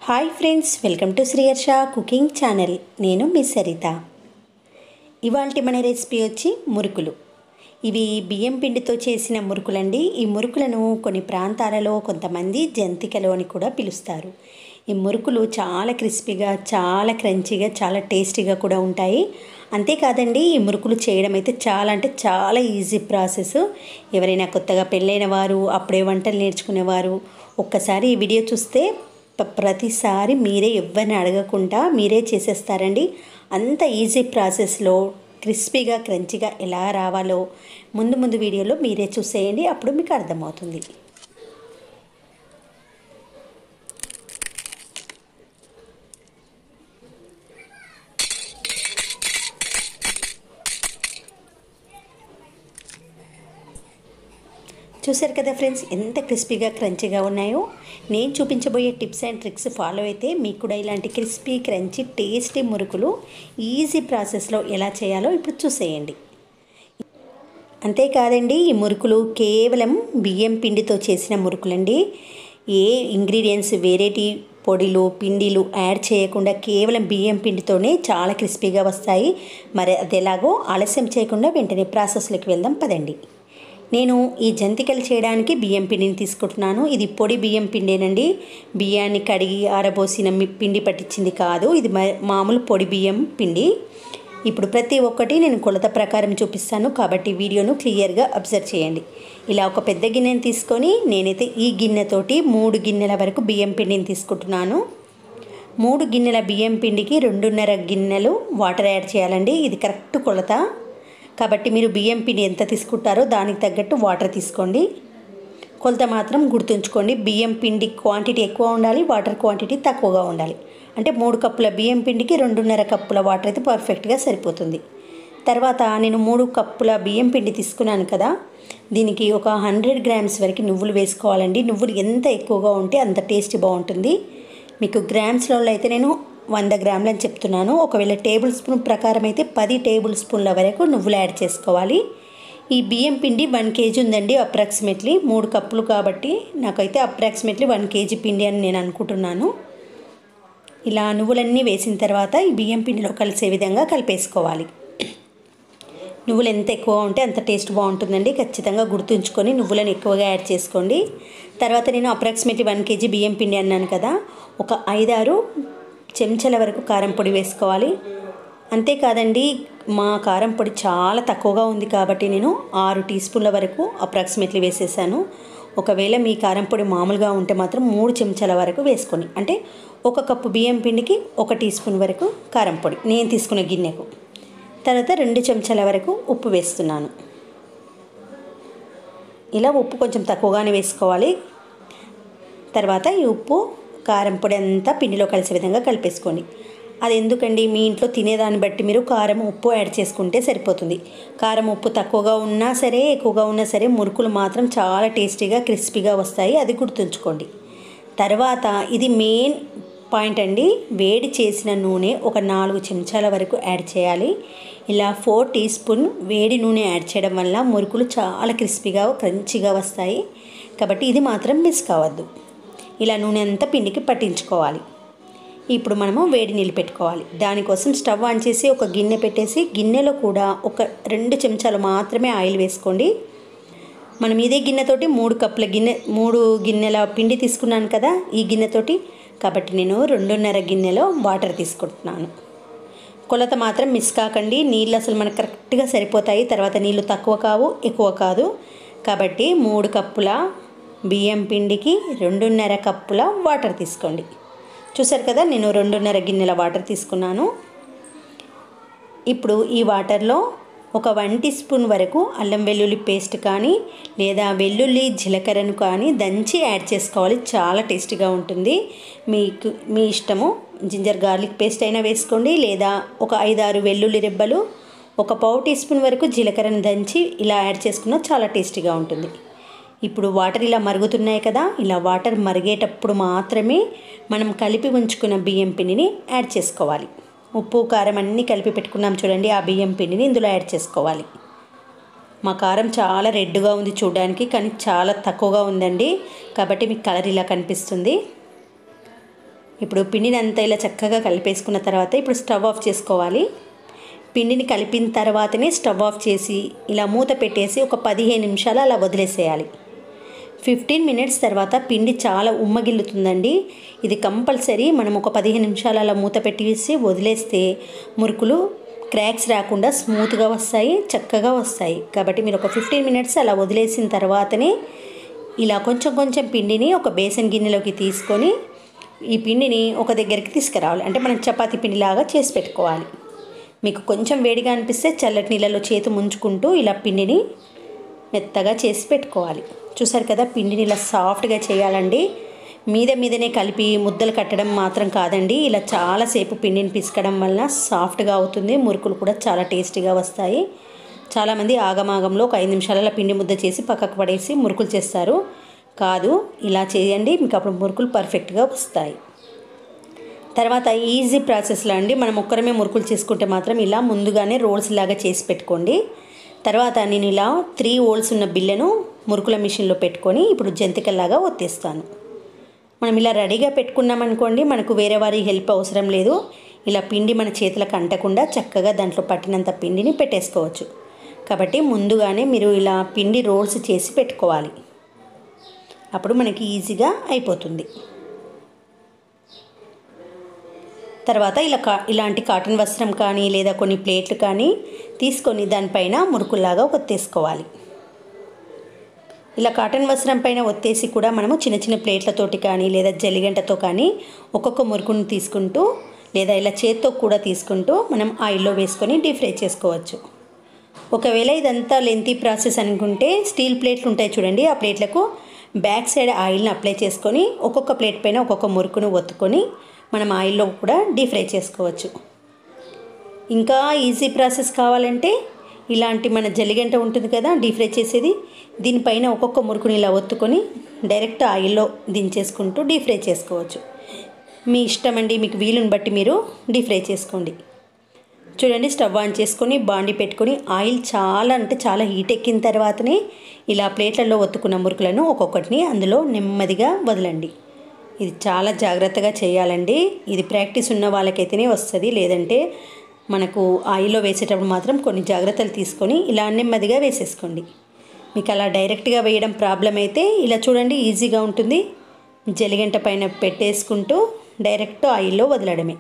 hi friends welcome to Sriyarsha cooking channel నేను miss Saritha ఇవాళ మన రెసిపీ వచ్చి మురుకులు ఇవి బియ్యం పిండితో చేసిన మురుకులండి ఈ మురుకులను కొన్ని ప్రాంతాలలో కొంతమంది జంతికలు అని కూడా పిలుస్తారు ఈ మురుకులు చాలా క్రిస్పీగా చాలా క్రంచీగా చాలా టేస్టీగా కూడా ఉంటాయి అంతేకాదండి ఈ మురుకులు చేయడం అయితే చాలా అంటే చాలా ఈజీ ప్రాసెస్ ఎవరైనా కొత్తగా పెళ్ళైన వారు అప్పుడే వంటలు నేర్చుకునేవారు ఒక్కసారి ఈ వీడియో చూస్తే ప- ప్రతిసారి మీరే ఎవరిని అడగకుండా మీరే చేసేస్తారండి అంత ఈజీ ప్రాసెస్లో క్రిస్పీగా క్రంచిగా ఎలా రావాలో ముందు ముందు వీడియోలో మీరే చూసేయండి అప్పుడు మీకు అర్థమవుతుంది చూశారు కదా ఫ్రెండ్స్ ఎంత క్రిస్పీగా క్రంచీగా ఉన్నాయో నేను చూపించబోయే టిప్స్ అండ్ ట్రిక్స్ ఫాలో అయితే మీకు కూడా ఇలాంటి క్రిస్పీ క్రంచీ టేస్టీ మురుకులు ఈజీ ప్రాసెస్లో ఎలా చేయాలో ఇప్పుడు చూసేయండి అంతేకాదండి ఈ మురుకులు కేవలం బియ్యం పిండితో చేసిన మురుకులండి ఏ ఇంగ్రీడియంట్స్ వేరేటి పొడిలు పిండిలు యాడ్ చేయకుండా కేవలం బియ్యం పిండితోనే చాలా క్రిస్పీగా వస్తాయి మరి అది ఎలాగో ఆలస్యం చేయకుండా వెంటనే ప్రాసెస్లోకి వెళ్దాం పదండి నేను ఈ జంతికలు చేయడానికి బియ్యం పిండిని తీసుకుంటున్నాను ఇది పొడి బియ్యం పిండేనండి బియ్యాన్ని కడిగి ఆరబోసిన మీ- పిండి పట్టించింది కాదు ఇది మా- మామూలు పొడి బియ్యం పిండి ఇప్పుడు ప్రతి ఒక్కటి నేను కొలత ప్రకారం చూపిస్తాను కాబట్టి వీడియోను క్లియర్గా అబ్జర్వ్ చేయండి ఇలా ఒక పెద్ద గిన్నెని తీసుకొని నేనైతే ఈ గిన్నెతోటి మూడు గిన్నెల వరకు బియ్యం పిండిని తీసుకుంటున్నాను మూడు గిన్నెల బియ్యం పిండికి రెండున్నర గిన్నెలు వాటర్ యాడ్ చేయాలండి ఇది కరెక్ట్ కొలత కాబట్టి మీరు బియ్యం పిండి ఎంత తీసుకుంటారో దానికి తగ్గట్టు వాటర్ తీసుకోండి కొలత మాత్రం గుర్తుంచుకోండి బియ్యం పిండి క్వాంటిటీ ఎక్కువ ఉండాలి వాటర్ క్వాంటిటీ తక్కువగా ఉండాలి అంటే మూడు కప్పుల బియ్యం పిండికి రెండున్నర కప్పుల వాటర్ అయితే పర్ఫెక్ట్గా సరిపోతుంది తర్వాత నేను మూడు కప్పుల బియ్యం పిండి తీసుకున్నాను కదా దీనికి ఒక హండ్రెడ్ గ్రామ్స్ వరకు నువ్వులు వేసుకోవాలండి నువ్వులు ఎంత ఎక్కువగా ఉంటే అంత టేస్ట్ బాగుంటుంది మీకు గ్రామ్స్లో అయితే నేను వంద గ్రాములు అని చెప్తున్నాను ఒకవేళ టేబుల్ స్పూన్ ప్రకారం అయితే పది టేబుల్ స్పూన్ల వరకు నువ్వులు యాడ్ చేసుకోవాలి ఈ బియ్యం పిండి వన్ కేజీ ఉందండి అప్రాక్సిమేట్లీ మూడు కప్పులు కాబట్టి నాకైతే అప్రాక్సిమేట్లీ వన్ కేజీ పిండి అని నేను అనుకుంటున్నాను ఇలా నువ్వులన్నీ వేసిన తర్వాత ఈ బియ్యం పిండిలో కలిసే విధంగా కలిపేసుకోవాలి నువ్వులు ఎంత ఎక్కువ ఉంటే అంత టేస్ట్ బాగుంటుందండి ఖచ్చితంగా గుర్తుంచుకొని నువ్వులను ఎక్కువగా యాడ్ చేసుకోండి తర్వాత నేను అప్రాక్సిమేట్లీ వన్ కేజీ బియ్యం పిండి అన్నాను కదా ఒక ఐదారు చెంచాల వరకు కారం పొడి వేసుకోవాలి అంతేకాదండి మా కారం పొడి చాలా తక్కువగా ఉంది కాబట్టి నేను ఆరు టీ స్పూన్ల వరకు అప్రాక్సిమేట్లీ వేసేసాను ఒకవేళ మీ కారం పొడి మామూలుగా ఉంటే మాత్రం మూడు చెంచాల వరకు వేసుకొని అంటే ఒక కప్పు బియ్యం పిండికి ఒక టీ స్పూన్ వరకు కారం పొడి నేను తీసుకున్న గిన్నెకు తర్వాత రెండు చెంచాల వరకు ఉప్పు వేస్తున్నాను ఇలా ఉప్పు కొంచెం తక్కువగానే వేసుకోవాలి తర్వాత ఈ ఉప్పు కారం పొడి అంతా పిండిలో కలిసే విధంగా కలిపేసుకోండి అది ఎందుకండి మీ ఇంట్లో తినేదాన్ని బట్టి మీరు కారం ఉప్పు యాడ్ చేసుకుంటే సరిపోతుంది కారం ఉప్పు తక్కువగా ఉన్నా సరే ఎక్కువగా ఉన్నా సరే మురుకులు మాత్రం చాలా టేస్టీగా క్రిస్పీగా వస్తాయి అది గుర్తుంచుకోండి తర్వాత ఇది మెయిన్ పాయింట్ అండి వేడి చేసిన నూనె ఒక నాలుగు చెంచాల వరకు యాడ్ చేయాలి ఇలా ఫోర్ టీ స్పూన్ వేడి నూనె యాడ్ చేయడం వల్ల మురుకులు చాలా క్రిస్పీగా క్రంచిగా వస్తాయి కాబట్టి ఇది మాత్రం మిస్ కావద్దు ఇలా నూనె అంతా పిండికి పట్టించుకోవాలి ఇప్పుడు మనము వేడి నీళ్ళు పెట్టుకోవాలి దానికోసం స్టవ్ ఆన్ చేసి ఒక గిన్నె పెట్టేసి గిన్నెలో కూడా ఒక రెండు చెంచాలు మాత్రమే ఆయిల్ వేసుకోండి మనం ఇదే గిన్నెతోటి మూడు కప్పుల గిన్నె మూడు గిన్నెల పిండి తీసుకున్నాను కదా ఈ గిన్నెతోటి కాబట్టి నేను రెండున్నర గిన్నెలో వాటర్ తీసుకుంటున్నాను కొలత మాత్రం మిస్ కాకండి నీళ్ళు అసలు మనకు కరెక్ట్గా సరిపోతాయి తర్వాత నీళ్ళు తక్కువ కావు ఎక్కువ కాదు కాబట్టి మూడు కప్పుల బియ్యం పిండికి రెండున్నర కప్పుల వాటర్ తీసుకోండి చూసారు కదా నేను రెండున్నర గిన్నెల వాటర్ తీసుకున్నాను ఇప్పుడు ఈ వాటర్లో ఒక వన్ టీ స్పూన్ వరకు అల్లం వెల్లుల్లి పేస్ట్ కానీ లేదా వెల్లుల్లి జీలకర్రను కానీ దంచి యాడ్ చేసుకోవాలి చాలా టేస్టీగా ఉంటుంది మీకు మీ ఇష్టము జింజర్ గార్లిక్ పేస్ట్ అయినా వేసుకోండి లేదా ఒక ఐదారు వెల్లుల్లి రెబ్బలు ఒక పావు టీ స్పూన్ వరకు జీలకర్రను దంచి ఇలా యాడ్ చేసుకున్నా చాలా టేస్టీగా ఉంటుంది ఇప్పుడు వాటర్ ఇలా మరుగుతున్నాయి కదా ఇలా వాటర్ మరిగేటప్పుడు మాత్రమే మనం కలిపి ఉంచుకున్న బియ్యం పిండిని యాడ్ చేసుకోవాలి ఉప్పు కారం అన్నీ కలిపి పెట్టుకున్నాం చూడండి ఆ బియ్యం పిండిని ఇందులో యాడ్ చేసుకోవాలి మా కారం చాలా రెడ్గా ఉంది చూడడానికి కానీ చాలా తక్కువగా ఉందండి కాబట్టి మీకు కలర్ ఇలా కనిపిస్తుంది ఇప్పుడు పిండిని అంతా ఇలా చక్కగా కలిపేసుకున్న తర్వాత ఇప్పుడు స్టవ్ ఆఫ్ చేసుకోవాలి పిండిని కలిపిన తర్వాతనే స్టవ్ ఆఫ్ చేసి ఇలా మూత పెట్టేసి ఒక పదిహేను నిమిషాలు అలా వదిలేసేయాలి ఫిఫ్టీన్ మినిట్స్ తర్వాత పిండి చాలా ఉమ్మగిల్లుతుందండి ఇది కంపల్సరీ మనం ఒక పదిహేను నిమిషాలు అలా మూత పెట్టేసి వదిలేస్తే మురుకులు క్రాక్స్ రాకుండా స్మూత్గా వస్తాయి చక్కగా వస్తాయి కాబట్టి మీరు ఒక ఫిఫ్టీన్ మినిట్స్ అలా వదిలేసిన తర్వాతనే ఇలా కొంచెం కొంచెం పిండిని ఒక బేసన్ గిన్నెలోకి తీసుకొని ఈ పిండిని ఒక దగ్గరికి తీసుకురావాలి అంటే మనం చపాతీ పిండిలాగా చేసి పెట్టుకోవాలి మీకు కొంచెం వేడిగా అనిపిస్తే చల్లటి నీళ్ళలో చేతి ముంచుకుంటూ ఇలా పిండిని మెత్తగా చేసి పెట్టుకోవాలి చూసారు కదా పిండిని ఇలా సాఫ్ట్గా చేయాలండి మీద మీదనే కలిపి ముద్దలు కట్టడం మాత్రం కాదండి ఇలా చాలాసేపు పిండిని పిసకడం వలన సాఫ్ట్గా అవుతుంది మురుకులు కూడా చాలా టేస్టీగా వస్తాయి చాలామంది ఆగమాగంలో ఒక ఐదు నిమిషాలలో పిండి ముద్ద చేసి పక్కకు పడేసి మురుకులు చేస్తారు కాదు ఇలా చేయండి మీకు అప్పుడు మురుకులు పర్ఫెక్ట్గా వస్తాయి తర్వాత ఈజీ ప్రాసెస్లో అండి మనం ఒక్కరమే మురుకులు చేసుకుంటే మాత్రం ఇలా ముందుగానే రోల్స్ లాగా చేసి పెట్టుకోండి తర్వాత నేను ఇలా త్రీ హోల్స్ ఉన్న బిళ్ళను మురుకుల మిషన్లో పెట్టుకొని ఇప్పుడు జంతికల్లాగా ఒత్తేస్తాను మనం ఇలా రెడీగా పెట్టుకున్నాం అనుకోండి మనకు వేరే వారి హెల్ప్ అవసరం లేదు ఇలా పిండి మన చేతులకు అంటకుండా చక్కగా దాంట్లో పట్టినంత పిండిని పెట్టేసుకోవచ్చు కాబట్టి ముందుగానే మీరు ఇలా పిండి రోల్స్ చేసి పెట్టుకోవాలి అప్పుడు మనకి ఈజీగా అయిపోతుంది తర్వాత ఇలా కా ఇలాంటి కాటన్ వస్త్రం కానీ లేదా కొన్ని ప్లేట్లు కానీ తీసుకొని దానిపైన మురుకుల్లాగా ఒత్తేసుకోవాలి ఇలా కాటన్ వస్త్రం పైన ఒత్తేసి కూడా మనము చిన్న చిన్న ప్లేట్లతోటి కానీ లేదా జలిగంటతో కానీ ఒక్కొక్క మురుకుని తీసుకుంటూ లేదా ఇలా చేత్తో కూడా తీసుకుంటూ మనం ఆయిల్లో వేసుకొని డీప్ ఫ్రై చేసుకోవచ్చు ఒకవేళ ఇదంతా లెంతీ ప్రాసెస్ అనుకుంటే స్టీల్ ప్లేట్లు ఉంటాయి చూడండి ఆ ప్లేట్లకు బ్యాక్ సైడ్ ఆయిల్ని అప్లై చేసుకొని ఒక్కొక్క ప్లేట్ పైన ఒక్కొక్క మురుకును ఒత్తుకొని మనం ఆయిల్లో కూడా డీప్ ఫ్రై చేసుకోవచ్చు ఇంకా ఈజీ ప్రాసెస్ కావాలంటే ఇలాంటి మన జల్లిగంట ఉంటుంది కదా డీప్ ఫ్రై చేసేది దీనిపైన ఒక్కొక్క మురుకుని ఇలా ఒత్తుకొని డైరెక్ట్ ఆయిల్లో దించేసుకుంటూ డీప్ ఫ్రై చేసుకోవచ్చు మీ ఇష్టం అండి మీకు వీలుని బట్టి మీరు డీప్ ఫ్రై చేసుకోండి చూడండి స్టవ్ ఆన్ చేసుకొని బాండి పెట్టుకొని ఆయిల్ చాలా అంటే చాలా హీట్ ఎక్కిన తర్వాతనే ఇలా ప్లేట్లలో ఒత్తుకున్న మురుకులను ఒక్కొక్కటిని అందులో నెమ్మదిగా వదలండి ఇది చాలా జాగ్రత్తగా చేయాలండి ఇది ప్రాక్టీస్ ఉన్న వాళ్ళకైతేనే వస్తుంది లేదంటే మనకు ఆయిల్లో వేసేటప్పుడు మాత్రం కొన్ని జాగ్రత్తలు తీసుకొని ఇలా నెమ్మదిగా వేసేసుకోండి మీకు అలా డైరెక్ట్గా వేయడం ప్రాబ్లం అయితే ఇలా చూడండి ఈజీగా ఉంటుంది జలిగంట పైన పెట్టేసుకుంటూ డైరెక్ట్ ఆయిల్లో వదలడమే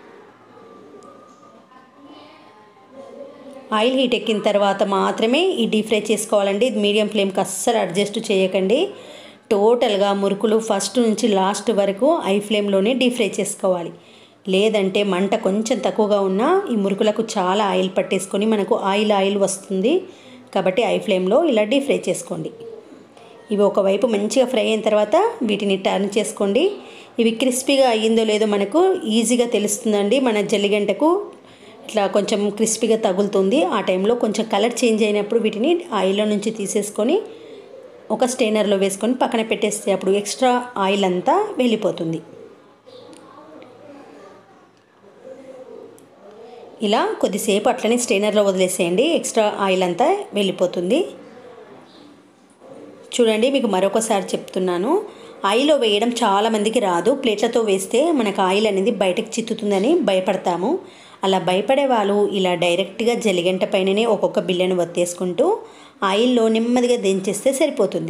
ఆయిల్ హీట్ ఎక్కిన తర్వాత మాత్రమే ఈ డీప్ ఫ్రై చేసుకోవాలండి ఇది మీడియం ఫ్లేమ్కి అస్సలు అడ్జస్ట్ చేయకండి టోటల్గా మురుకులు ఫస్ట్ నుంచి లాస్ట్ వరకు ఐ ఫ్లేమ్లోనే డీప్ ఫ్రై చేసుకోవాలి లేదంటే మంట కొంచెం తక్కువగా ఉన్నా ఈ మురుకులకు చాలా ఆయిల్ పట్టేసుకొని మనకు ఆయిల్ ఆయిల్ వస్తుంది కాబట్టి ఐ ఫ్లేమ్లో ఇలా డీప్ ఫ్రై చేసుకోండి ఇవి ఒకవైపు మంచిగా ఫ్రై అయిన తర్వాత వీటిని టర్న్ చేసుకోండి ఇవి క్రిస్పీగా అయ్యిందో లేదో మనకు ఈజీగా తెలుస్తుందండి మన జల్లిగంటకు ఇట్లా కొంచెం క్రిస్పీగా తగులుతుంది ఆ టైంలో కొంచెం కలర్ చేంజ్ అయినప్పుడు వీటిని ఆయిల్లో నుంచి తీసేసుకొని ఒక స్టెయినర్లో వేసుకొని పక్కన పెట్టేస్తే అప్పుడు ఎక్స్ట్రా ఆయిల్ అంతా వెళ్ళిపోతుంది ఇలా కొద్దిసేపు అట్లనే స్టెయినర్లో వదిలేసేయండి ఎక్స్ట్రా ఆయిల్ అంతా వెళ్ళిపోతుంది చూడండి మీకు మరొకసారి చెప్తున్నాను ఆయిల్లో వేయడం చాలామందికి రాదు ప్లేట్లతో వేస్తే మనకు ఆయిల్ అనేది బయటకు చిత్తుతుందని భయపడతాము అలా భయపడే వాళ్ళు ఇలా డైరెక్ట్గా జలిగంట పైననే ఒక్కొక్క బిళ్ళను వత్తేసుకుంటూ ఆయిల్లో నెమ్మదిగా దించేస్తే సరిపోతుంది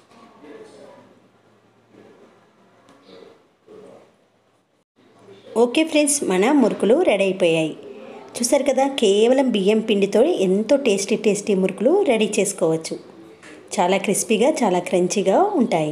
ఓకే ఫ్రెండ్స్ మన మురుకులు రెడీ అయిపోయాయి చూసారు కదా కేవలం బియ్యం పిండితో ఎంతో టేస్టీ టేస్టీ మురుకులు రెడీ చేసుకోవచ్చు చాలా క్రిస్పీగా చాలా క్రంచీగా ఉంటాయి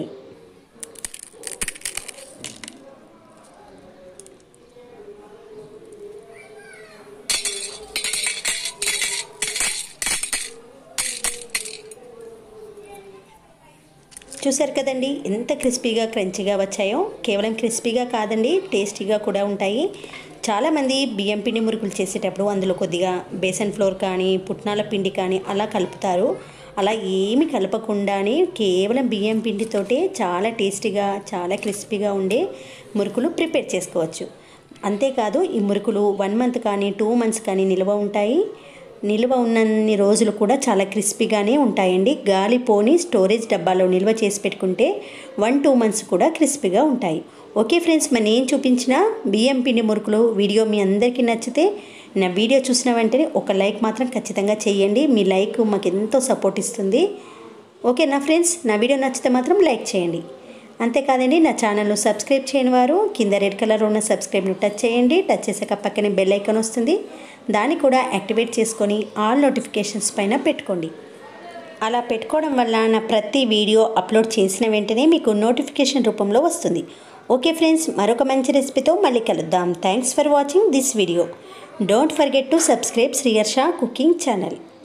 చూసారు కదండి ఎంత క్రిస్పీగా క్రంచీగా వచ్చాయో కేవలం క్రిస్పీగా కాదండి టేస్టీగా కూడా ఉంటాయి చాలామంది బియ్యం పిండి మురుకులు చేసేటప్పుడు అందులో కొద్దిగా బేసన్ ఫ్లోర్ కానీ పుట్నాల పిండి కానీ అలా కలుపుతారు అలా ఏమి కలపకుండానే కేవలం బియ్యం పిండితోటే చాలా టేస్టీగా చాలా క్రిస్పీగా ఉండే మురుకులు ప్రిపేర్ చేసుకోవచ్చు అంతేకాదు ఈ మురుకులు వన్ మంత్ కానీ టూ మంత్స్ కానీ నిల్వ ఉంటాయి నిల్వ ఉన్నన్ని రోజులు కూడా చాలా క్రిస్పీగానే ఉంటాయండి గాలి పోని స్టోరేజ్ డబ్బాలో నిల్వ చేసి పెట్టుకుంటే వన్ టూ మంత్స్ కూడా క్రిస్పీగా ఉంటాయి ఓకే ఫ్రెండ్స్ మరి నేను చూపించిన బియ్యం పిండి మురుకులు వీడియో మీ అందరికీ నచ్చితే నా వీడియో చూసిన వెంటనే ఒక లైక్ మాత్రం ఖచ్చితంగా చేయండి మీ లైక్ మాకు ఎంతో సపోర్ట్ ఇస్తుంది ఓకే నా ఫ్రెండ్స్ నా వీడియో నచ్చితే మాత్రం లైక్ చేయండి అంతేకాదండి నా ఛానల్ను సబ్స్క్రైబ్ చేయని వారు కింద రెడ్ కలర్ ఉన్న సబ్స్క్రైబ్ను టచ్ చేయండి టచ్ చేసాక పక్కనే బెల్ ఐకాన్ వస్తుంది దాన్ని కూడా యాక్టివేట్ చేసుకొని ఆల్ నోటిఫికేషన్స్ పైన పెట్టుకోండి అలా పెట్టుకోవడం వల్ల నా ప్రతి వీడియో అప్లోడ్ చేసిన వెంటనే మీకు నోటిఫికేషన్ రూపంలో వస్తుంది ఓకే ఫ్రెండ్స్ మరొక మంచి రెసిపీతో మళ్ళీ కలుద్దాం thanks for watching this video don't forget to subscribe Sriyarsha cooking channel